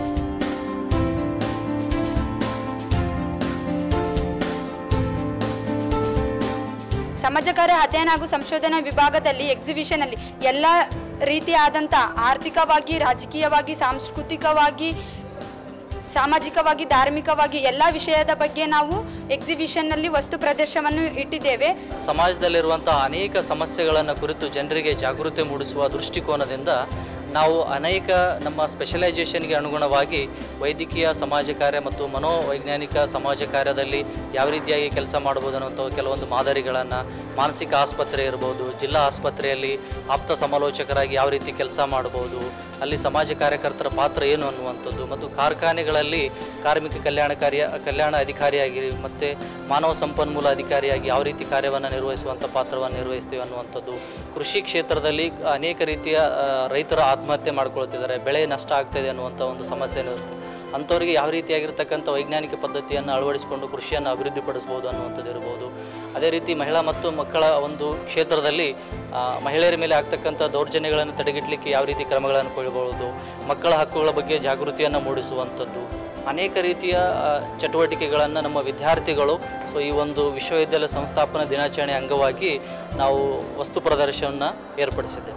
ಸಮಾಜ ಕಾರ್ಯ ಅಧ್ಯಯನ ಹಾಗೂ ಸಂಶೋಧನಾ ವಿಭಾಗದಲ್ಲಿ ಎಕ್ಸಿಬಿಷನ್ ಅಲ್ಲಿ ಎಲ್ಲ ರೀತಿಯಾದಂಥ ಆರ್ಥಿಕವಾಗಿ ರಾಜಕೀಯವಾಗಿ ಸಾಂಸ್ಕೃತಿಕವಾಗಿ ಸಾಮಾಜಿಕವಾಗಿ ಧಾರ್ಮಿಕವಾಗಿ ಎಲ್ಲ ವಿಷಯದ ಬಗ್ಗೆ ನಾವು ಎಕ್ಸಿಬಿಷನ್ನಲ್ಲಿ ವಸ್ತು ಪ್ರದರ್ಶನವನ್ನು ಇಟ್ಟಿದ್ದೇವೆ ಸಮಾಜದಲ್ಲಿರುವಂಥ ಅನೇಕ ಸಮಸ್ಯೆಗಳನ್ನು ಕುರಿತು ಜನರಿಗೆ ಜಾಗೃತಿ ಮೂಡಿಸುವ ದೃಷ್ಟಿಕೋನದಿಂದ ನಾವು ಅನೇಕ ನಮ್ಮ ಸ್ಪೆಷಲೈಸೇಷನ್ಗೆ ಅನುಗುಣವಾಗಿ ವೈದ್ಯಕೀಯ ಸಮಾಜ ಕಾರ್ಯ ಮತ್ತು ಮನೋವೈಜ್ಞಾನಿಕ ಸಮಾಜ ಕಾರ್ಯದಲ್ಲಿ ಯಾವ ರೀತಿಯಾಗಿ ಕೆಲಸ ಮಾಡ್ಬೋದು ಅನ್ನೋಂಥ ಕೆಲವೊಂದು ಮಾದರಿಗಳನ್ನು ಮಾನಸಿಕ ಆಸ್ಪತ್ರೆ ಇರ್ಬೋದು ಜಿಲ್ಲಾ ಆಸ್ಪತ್ರೆಯಲ್ಲಿ ಆಪ್ತ ಸಮಾಲೋಚಕರಾಗಿ ಯಾವ ರೀತಿ ಕೆಲಸ ಮಾಡ್ಬೋದು ಅಲ್ಲಿ ಸಮಾಜ ಕಾರ್ಯಕರ್ತರ ಪಾತ್ರ ಏನು ಅನ್ನುವಂಥದ್ದು ಮತ್ತು ಕಾರ್ಖಾನೆಗಳಲ್ಲಿ ಕಾರ್ಮಿಕ ಕಲ್ಯಾಣ ಕಾರ್ಯ ಕಲ್ಯಾಣ ಅಧಿಕಾರಿಯಾಗಿ ಮತ್ತು ಮಾನವ ಸಂಪನ್ಮೂಲ ಅಧಿಕಾರಿಯಾಗಿ ಯಾವ ರೀತಿ ಕಾರ್ಯವನ್ನು ನಿರ್ವಹಿಸುವಂಥ ಪಾತ್ರವನ್ನು ನಿರ್ವಹಿಸ್ತೀವಿ ಅನ್ನುವಂಥದ್ದು ಕೃಷಿ ಕ್ಷೇತ್ರದಲ್ಲಿ ಅನೇಕ ರೀತಿಯ ಆ, ರೈತರ ಆತ್ಮಹತ್ಯೆ ಮಾಡ್ಕೊಳ್ತಿದ್ದಾರೆ ಬೆಳೆ ನಷ್ಟ ಆಗ್ತಾಯಿದೆ ಅನ್ನುವಂಥ ಒಂದು ಸಮಸ್ಯೆ ಇರುತ್ತೆ ಅಂಥವ್ರಿಗೆ ಯಾವ ರೀತಿಯಾಗಿರ್ತಕ್ಕಂಥ ವೈಜ್ಞಾನಿಕ ಪದ್ಧತಿಯನ್ನು ಅಳವಡಿಸಿಕೊಂಡು ಕೃಷಿಯನ್ನು ಅಭಿವೃದ್ಧಿಪಡಿಸ್ಬೋದು ಅನ್ನುವಂಥದ್ದು ಇರ್ಬೋದು ಅದೇ ರೀತಿ ಮಹಿಳಾ ಮತ್ತು ಮಕ್ಕಳ ಒಂದು ಕ್ಷೇತ್ರದಲ್ಲಿ ಆ, ಮಹಿಳೆಯರ ಮೇಲೆ ಆಗ್ತಕ್ಕಂಥ ದೌರ್ಜನ್ಯಗಳನ್ನು ತಡೆಗಟ್ಟಲಿಕ್ಕೆ ಯಾವ ರೀತಿ ಕ್ರಮಗಳನ್ನು ಕೈಗೊಳ್ಳಬಹುದು ಮಕ್ಕಳ ಹಕ್ಕುಗಳ ಬಗ್ಗೆ ಜಾಗೃತಿಯನ್ನು ಮೂಡಿಸುವಂಥದ್ದು ಅನೇಕ ರೀತಿಯ ಆ, ಚಟುವಟಿಕೆಗಳನ್ನು ನಮ್ಮ ವಿದ್ಯಾರ್ಥಿಗಳು ಸೊ ಈ ಒಂದು ವಿಶ್ವವಿದ್ಯಾಲಯ ಸಂಸ್ಥಾಪನಾ ದಿನಾಚರಣೆ ಅಂಗವಾಗಿ ನಾವು ವಸ್ತು ಪ್ರದರ್ಶನವನ್ನು ಏರ್ಪಡಿಸಿದ್ದೇವೆ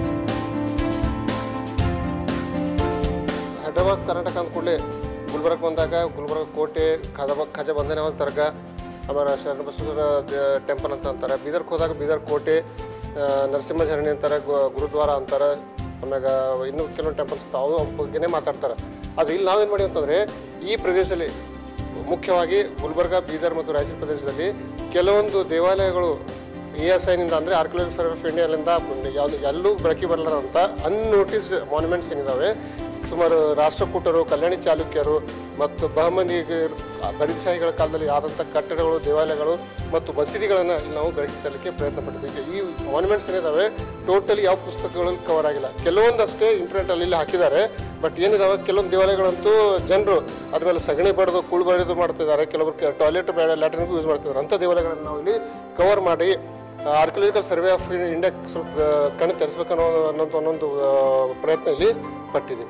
ಹೈದ್ರಾಬಾದ್ ಕರ್ನಾಟಕ ಅಂದ ಕೂಡಲೇ ಗುಲ್ಬರ್ಗ ಬಂದಾಗ ಗುಲ್ಬರ್ಗ ಕೋಟೆ ಖಜ ಖಜ ಬಂದನವಾಜ್ ದರ್ಗಾ ಆಮೇಲೆ ಶರಣ ಬಸವೇಶ್ವರ ಟೆಂಪಲ್ ಅಂತ ಅಂತಾರೆ ಬೀದರ್ಗೆ ಹೋದಾಗ ಬೀದರ್ ಕೋಟೆ ಆ, ನರಸಿಂಹ ಝರಣಿ ಅಂತಾರೆ ಗು- ಗುರುದ್ವಾರ ಅಂತಾರೆ ಆಮ್ಯಾಗ ಇನ್ನೂ ಕೆಲವೊಂದು ಟೆಂಪಲ್ಸ್ ಅವು ಬಗ್ಗೆನೇ ಮಾತಾಡ್ತಾರೆ ಅದು ಇಲ್ಲಿ ನಾವೇನು ಮಾಡಿ ಅಂತಂದರೆ ಈ ಪ್ರದೇಶದಲ್ಲಿ ಮುಖ್ಯವಾಗಿ ಗುಲ್ಬರ್ಗ ಬೀದರ್ ಮತ್ತು ರಾಯಚೂರು ಪ್ರದೇಶದಲ್ಲಿ ಕೆಲವೊಂದು ದೇವಾಲಯಗಳು ಎ ಎಸ್ ಐನಿಂದ ಅಂದರೆ ಆರ್ಕಿಯಾಲಜಿ ಸರ್ವೆ ಆಫ್ ಇಂಡಿಯಾಲಿಂದ ಯಾವುದು ಎಲ್ಲೂ ಬೆಳಕಿ ಬರಲಾರಂಥ ಅನ್ನೋಟಿಸ್ಡ್ ಮಾನ್ಯುಮೆಂಟ್ಸ್ ಏನಿದ್ದಾವೆ ಸುಮಾರು ರಾಷ್ಟ್ರಕೂಟರು ಕಲ್ಯಾಣಿ ಚಾಲುಕ್ಯರು ಮತ್ತು ಬಹಮನಿ ಬರಿದ್ಶಾಹಿಗಳ ಕಾಲದಲ್ಲಿ ಆದಂಥ ಕಟ್ಟಡಗಳು ದೇವಾಲಯಗಳು ಮತ್ತು ಮಸೀದಿಗಳನ್ನು ನಾವು ಬೆಳಕಿ ತರಲಿಕ್ಕೆ ಪ್ರಯತ್ನ ಪಟ್ಟಿದ್ದೀವಿ ಈ ಮಾನ್ಯುಮೆಂಟ್ಸ್ ಏನಿದಾವೆ ಟೋಟಲಿ ಯಾವ ಪುಸ್ತಕಗಳಲ್ಲಿ ಕವರ್ ಆಗಿಲ್ಲ ಕೆಲವೊಂದಷ್ಟೇ ಇಂಟರ್ನೆಟಲ್ಲಿ ಇಲ್ಲಿ ಹಾಕಿದ್ದಾರೆ ಬಟ್ ಏನಿದಾವೆ ಕೆಲವೊಂದು ದೇವಾಲಯಗಳಂತೂ ಜನರು ಅದ್ರ ಮೇಲೆ ಸಗಣಿ ಬಡ್ದು ಕುಳು ಬಡಿದು ಮಾಡ್ತಿದ್ದಾರೆ ಕೆಲವರು ಟಾಯ್ಲೆಟ್ ಬೇಡ ಲ್ಯಾಟ್ರಿನ್ಗೂ ಯೂಸ್ ಮಾಡ್ತಿದ್ದಾರೆ ಅಂಥ ದೇವಾಲಯಗಳನ್ನು ನಾವು ಇಲ್ಲಿ ಕವರ್ ಮಾಡಿ ಆರ್ಕಿಯಾಲಜಿಕಲ್ ಸರ್ವೆ ಆಫ್ ಇಂಡಿಯಾಕ್ಕೆ ಸ್ವಲ್ಪ ಆ, ಕಣ್ಣು ತೆರೆಸ್ಬೇಕನ್ನೋ ಅನ್ನೋದು ಅನ್ನೊಂದು ಆ, ಪ್ರಯತ್ನ ಇಲ್ಲಿ ಪಟ್ಟಿದ್ದೀವಿ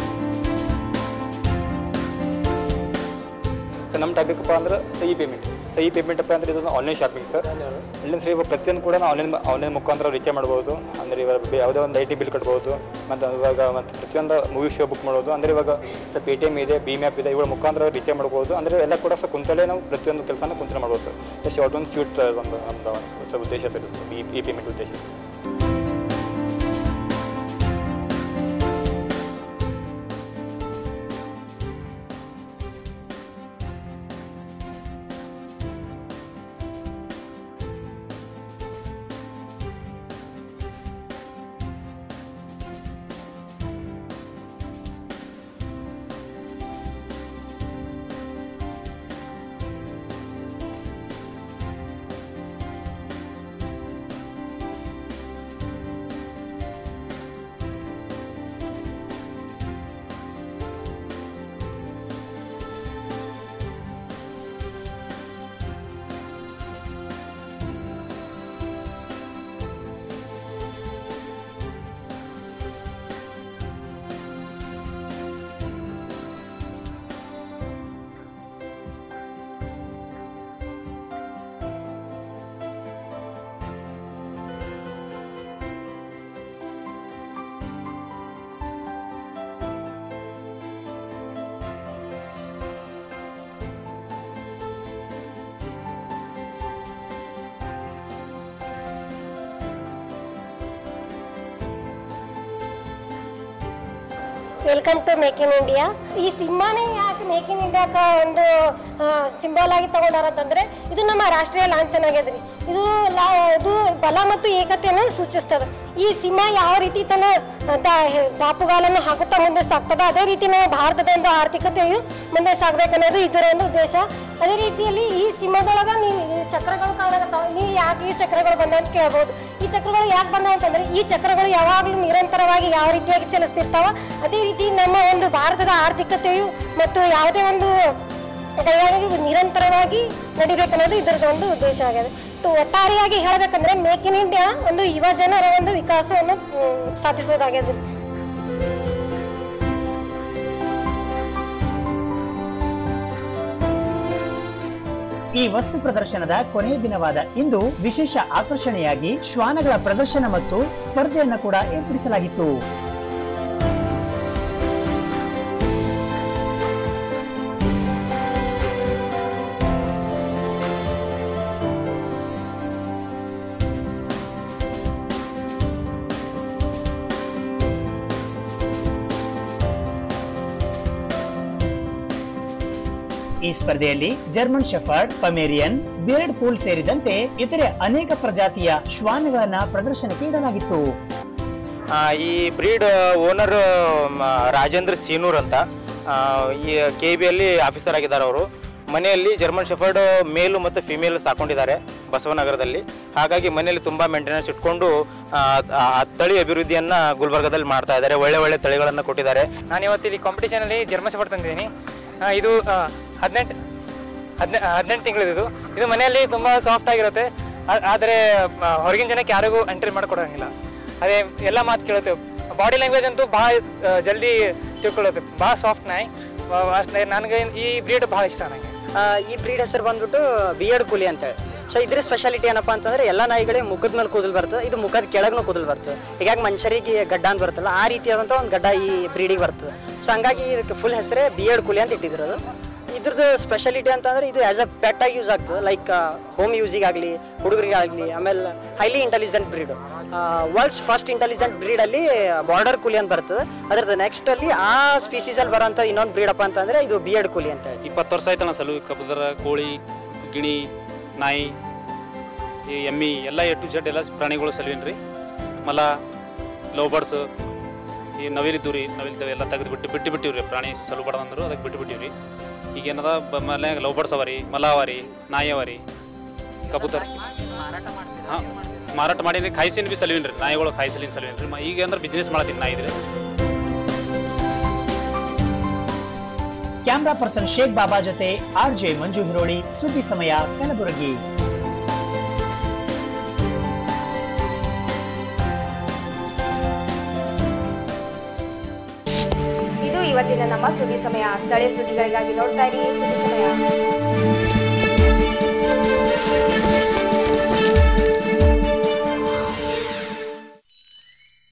ಸೊ ನಮ್ಮ ಟಾಪಿಕ್ಪ ಅಂದ್ರೆ ಇ ಪೇಮೆಂಟ್ ಸೊ ಈ ಪೇಮೆಂಟ್ ಅಪ್ಪ ಅಂದರೆ ಇದು online shopping sir online sir ಇವಾಗ ಪ್ರತಿಯೊಂದು ಕೂಡ ನಾವು ಆನ್ಲೈನ್ ಆನ್ಲೈನ್ ಮುಖಾಂತರ ರೀಚಾರ್ಜ್ ಮಾಡ್ಬೋದು ಅಂದರೆ ಇವಾಗ ಬೇ- ಯಾವುದೋ ಒಂದು ಐ ಟಿ ಬಿಲ್ ಕಟ್ಬೋದು ಮತ್ತು ಇವಾಗ ಮತ್ತು ಪ್ರತಿಯೊಂದು ಮೂವಿ ಶೋ ಬುಕ್ ಮಾಡ್ಬೋದು ಅಂದರೆ ಇವಾಗ ಸ್ವಲ್ಪ ಪೇ ಟಿ ಎಮ್ ಇದೆ ಬಿ ಮ್ಯಾಪ್ ಇದೆ ಇವುಗಳ ಮುಖಾಂತರ ರೀಚಾರ್ಜ್ ಮಾಡ್ಬೋದು ಅಂದರೆ ಎಲ್ಲ ಕೂಡ ಸರ್ ಕುಂತಲೇ ನಾವು ಪ್ರತಿಯೊಂದು ಕೆಲಸನ ಕುಂತಲೇ ಮಾಡ್ಬೋದು ಸರ್ ಎಷ್ಟು ಶಾರ್ಟ್ ಒಂದು ಸ್ವೀಟ್ ಒಂದು ನಮ್ಮದು ಸರ್ ಉದ್ದೇಶ ಸರ್ ಇದು, ಈ ಈ ಪೇಮೆಂಟ್ ಉದ್ದೇಶ welcome to make in India ಈ ಸಿಂಹನೇ ಯಾಕೆ ಮೇಕ್ ಇನ್ ಇಂಡಿಯಾಕ ಒಂದು ಸಿಂಬಲ್ ಆಗಿ ತಗೊಂಡಾರ ಅಂತಂದ್ರೆ ಇದು ನಮ್ಮ ರಾಷ್ಟ್ರೀಯ ಲಾಂಛನ ಆಗ್ಯದ್ರಿ ಇದು ಲಾ ಇದು ಬಲ ಮತ್ತು ಏಕತೆಯನ್ನು ಸೂಚಿಸ್ತದೆ ಈ ಸಿಂಹ ಯಾವ ರೀತಿ ತನ್ನ ದಾ- ದಾಪುಗಾಲನ್ನು ಹಾಕುತ್ತಾ ಮುಂದೆ ಸಾಗ್ತದ ಅದೇ ರೀತಿ ನಾವು ಭಾರತದ ಒಂದು ಆರ್ಥಿಕತೆಯು ಮುಂದೆ ಸಾಗ್ಬೇಕನ್ನೋದು ಇದರ ಒಂದು ಉದ್ದೇಶ ಅದೇ ರೀತಿಯಲ್ಲಿ ಈ ಸಿಂಹದೊಳಗ ನೀವು ಈ ಚಕ್ರಗಳು ಕಾಣಕತ್ತಾವ ನೀವು ಯಾಕೆ ಈ ಚಕ್ರಗಳು ಬಂದ ಅಂತ ಕೇಳ್ಬೋದು ಈ ಚಕ್ರಗಳು ಯಾಕೆ ಬಂದ ಅಂತಂದ್ರೆ ಈ ಚಕ್ರಗಳು ಯಾವಾಗಲೂ ನಿರಂತರವಾಗಿ ಯಾವ ರೀತಿಯಾಗಿ ಚಲಿಸ್ತಿರ್ತಾವ ಅದೇ ರೀತಿ ನಮ್ಮ ಒಂದು ಭಾರತದ ಆರ್ಥಿಕತೆಯು ಮತ್ತು ಯಾವುದೇ ಒಂದು ಕೈಯಾಗಿ ನಿರಂತರವಾಗಿ ನಡಿಬೇಕನ್ನೋದು ಇದರದ ಒಂದು ಉದ್ದೇಶ ಆಗಿದೆ ಟು ಒಟ್ಟಾರೆಯಾಗಿ ಹೇಳಬೇಕಂದ್ರೆ ಮೇಕ್ ಇನ್ ಇಂಡಿಯಾ ಒಂದು ಯುವ ಜನರ ಒಂದು ವಿಕಾಸವನ್ನು ಮ್, ಸಾಧಿಸೋದಾಗಿದೆ ಈ ವಸ್ತು ಪ್ರದರ್ಶನದ ಕೊನೆಯ ದಿನವಾದ ಇಂದು ವಿಶೇಷ ಆಕರ್ಷಣೆಯಾಗಿ ಶ್ವಾನಗಳ ಪ್ರದರ್ಶನ ಮತ್ತು ಸ್ಪರ್ಧೆಯನ್ನು ಕೂಡ ಏರ್ಪಡಿಸಲಾಗಿತ್ತು ಈ ಸ್ಪರ್ಧೆಯಲ್ಲಿ ಜರ್ಮನ್ ಶೆಫರ್ಡ್ ಪಮೇರಿಯನ್ ಬಿಯರ್ಡ್ ಪೂಲ್ ಸೇರಿದಂತೆ ಇತರೆ ಅನೇಕ ಪ್ರಜಾತಿಯ ಶ್ವಾನಗಳನ್ನ ಪ್ರದರ್ಶನಕ್ಕೆ ಇಡಲಾಗಿತ್ತು ಆ, ಈ ಬ್ರೀಡ್ ಓನರ್ ರಾಜೇಂದ್ರ ಸೀನೂರ್ ಅಂತ ಆ, ಈ ಕೆ ಬಿಯಲ್ಲಿ ಆಫೀಸರ್ ಆಗಿದ್ದಾರೆ ಅವರು ಮನೆಯಲ್ಲಿ ಜರ್ಮನ್ ಶೆಫರ್ಡ್ ಮೇಲು ಮತ್ತು ಫಿಮೇಲ್ ಸಾಕೊಂಡಿದ್ದಾರೆ ಬಸವನಗರದಲ್ಲಿ ಹಾಗಾಗಿ ಮನೆಯಲ್ಲಿ ತುಂಬ ಮೇಂಟೆನೆನ್ಸ್ ಇಟ್ಕೊಂಡು ಆ, ಆ ತಳಿ ಅಭಿವೃದ್ಧಿಯನ್ನು ಗುಲ್ಬರ್ಗದಲ್ಲಿ ಮಾಡ್ತಾ ಇದ್ದಾರೆ ಒಳ್ಳೆ ಒಳ್ಳೆ ತಳಿಗಳನ್ನು ಕೊಟ್ಟಿದ್ದಾರೆ ನಾನು ಇವತ್ತು ಇಲ್ಲಿ ಕಾಂಪಿಟೇಷನಲ್ಲಿ ಜರ್ಮನ್ ಶೆಫರ್ಡ್ ತಂದಿದ್ದೀನಿ ಆ, ಇದು ಹದಿನೆಂಟು ಹದಿನೆ ಹದಿನೆಂಟು ತಿಂಗಳದ್ದು ಇದು ಇದು ಮನೆಯಲ್ಲಿ ತುಂಬ ಸಾಫ್ಟ್ ಆಗಿರುತ್ತೆ ಆ- ಆದರೆ ಆ, ಹೊರಗಿನ ಜನಕ್ಕೆ ಯಾರಿಗೂ ಎಂಟ್ರಿ ಮಾಡಿಕೊಡೋಂಗಿಲ್ಲ ಅದೇ ಎಲ್ಲ ಮಾತು ಕೇಳುತ್ತೆ ಬಾಡಿ ಲ್ಯಾಂಗ್ವೇಜ್ ಅಂತೂ ಭಾಳ ಜಲ್ದಿ ತಿಳ್ಕೊಳ್ಳುತ್ತೆ ಭಾಳ ಸಾಫ್ಟ್ ನಾಯಿ ಅಷ್ಟೇ ನನಗೆ ಈ ಬ್ರೀಡ್ ಭಾಳ ಇಷ್ಟ ನನಗೆ ಆ, ಈ ಬ್ರೀಡ್ ಹೆಸರು ಬಂದ್ಬಿಟ್ಟು ಬಿಯರ್ಡ್ ಕೂಲಿ ಅಂತೇಳಿ ಸೊ ಇದ್ರ ಸ್ಪೆಷಾಲಿಟಿ ಏನಪ್ಪಾ ಅಂತಂದ್ರೆ ಎಲ್ಲ ನಾಯಿಗಳಿಗೆ ಮುಖದ ಮೇಲೆ ಕೂದಲು ಬರ್ತದೆ ಇದು ಮುಖದ ಕೆಳಗೂ ಕೂದಲು ಬರ್ತದೆ ಹೀಗಾಗಿ ಮನುಷ್ಯರಿಗೆ ಗಡ್ಡ ಅಂತ ಬರ್ತಲ್ಲ ಆ ರೀತಿಯಾದಂಥ ಒಂದು ಗಡ್ಡ ಈ ಬ್ರೀಡಿಗೆ ಬರ್ತದೆ ಸೊ ಹಂಗಾಗಿ ಇದಕ್ಕೆ ಫುಲ್ ಹೆಸರೇ ಬಿಯರ್ಡ್ ಕೂಲಿ ಅಂತ ಇಟ್ಟಿದ್ರು ಅದು ಇದ್ರದ್ದು ಸ್ಪೆಷಾಲಿಟಿ ಅಂತಂದ್ರೆ ಇದು ಆಸ್ ಅ ಪೆಟ್ ಆಗಿ ಯೂಸ್ ಆಗ್ತದೆ ಲೈಕ್ ಹೋಮ್ ಯೂಸಿಗಾಗಲಿ ಹುಡುಗರಿಗಾಗಲಿ ಆಮೇಲೆ highly intelligent breed world's first intelligent ಬ್ರೀಡಲ್ಲಿ ಬಾರ್ಡರ್ ಕೂಲಿ ಅಂತ ಬರ್ತದೆ ಅದ್ರದ್ದು ನೆಕ್ಸ್ಟ್ ಅಲ್ಲಿ ಆ ಸ್ಪೀಸೀಸಲ್ಲಿ ಬರೋಂಥ ಇನ್ನೊಂದು ಬ್ರೀಡ್ ಅಪ್ಪ ಅಂತಂದ್ರೆ ಇದು ಬಿಯರ್ಡ್ ಕೂಲಿ ಅಂತ ಹೇಳಿ ಇಪ್ಪತ್ತು ವರ್ಷ ಆಯ್ತಣ್ಣ ಸಲು ಕಬೂತರ ಕೋಳಿ ಗಿಣಿ ನಾಯಿ ಈ ಎಮ್ಮಿ ಎಲ್ಲ ಎ ಟು ಜೆಡ್ ಎಲ್ಲ ಪ್ರಾಣಿಗಳು ಸಲುವಿನ ರೀ ಮಲ ಲವ್ ಬರ್ಡ್ಸ್ ಈ ನವಿಲಿದ್ದು ರೀ ನವಿಲ್ದವು ಎಲ್ಲ ತೆಗೆದು ಬಿಟ್ಟು ಬಿಟ್ಟು ಬಿಟ್ಟಿವ್ರಿ ಪ್ರಾಣಿ ಸಲುಬಾರ್ದು ಅಂದರು ಅದಕ್ಕೆ ಬಿಟ್ಟು ಬಿಟ್ಟಿವ್ರಿ ಈಗ ಏನದ ಬ ಮನೆ ಲವ್ ಬರ್ಡ್ಸ್ ಅವ ರೀ ಮಲ ಅವ ರೀ ನಾಯಿ ಅವ ರೀ ಕಬೂತರ ಹಾಂ ಮಾರಾಟ ಮಾಡೀನಿ ಕಾಯಿಸಿನ ಬಿ ಸಲುವಿನ ರೀ ನಾಯಿಗಳು ಕಾಯಿಸಲಿನ ಸಲುವಿನ ರೀ ಮ- ಈಗ ಅಂದ್ರೆ ಬಿಸ್ನೆಸ್ ಮಾಡತ್ತೀನಿ ನಾಯಿ ಇದ್ರಿ ಕ್ಯಾಮ್ರಾ ಪರ್ಸನ್ ಶೇಖ್ ಬಾಬಾ ಜೊತೆ ಆರ್ ಜೆ ಮಂಜು ಹಿರೋಳಿ ಸುದ್ದಿ ಸಮಯ ಕಲಬುರಗಿ ಇದು ಇವತ್ತಿನ ನಮ್ಮ ಸುದ್ದಿ ಸಮಯ ಸ್ಥಳೀಯ ಸುದ್ದಿಗಳಿಗಾಗಿ ನೋಡ್ತಾ ಇರಿ ಸುದ್ದಿ ಸಮಯ ನ್ಯೂಸ್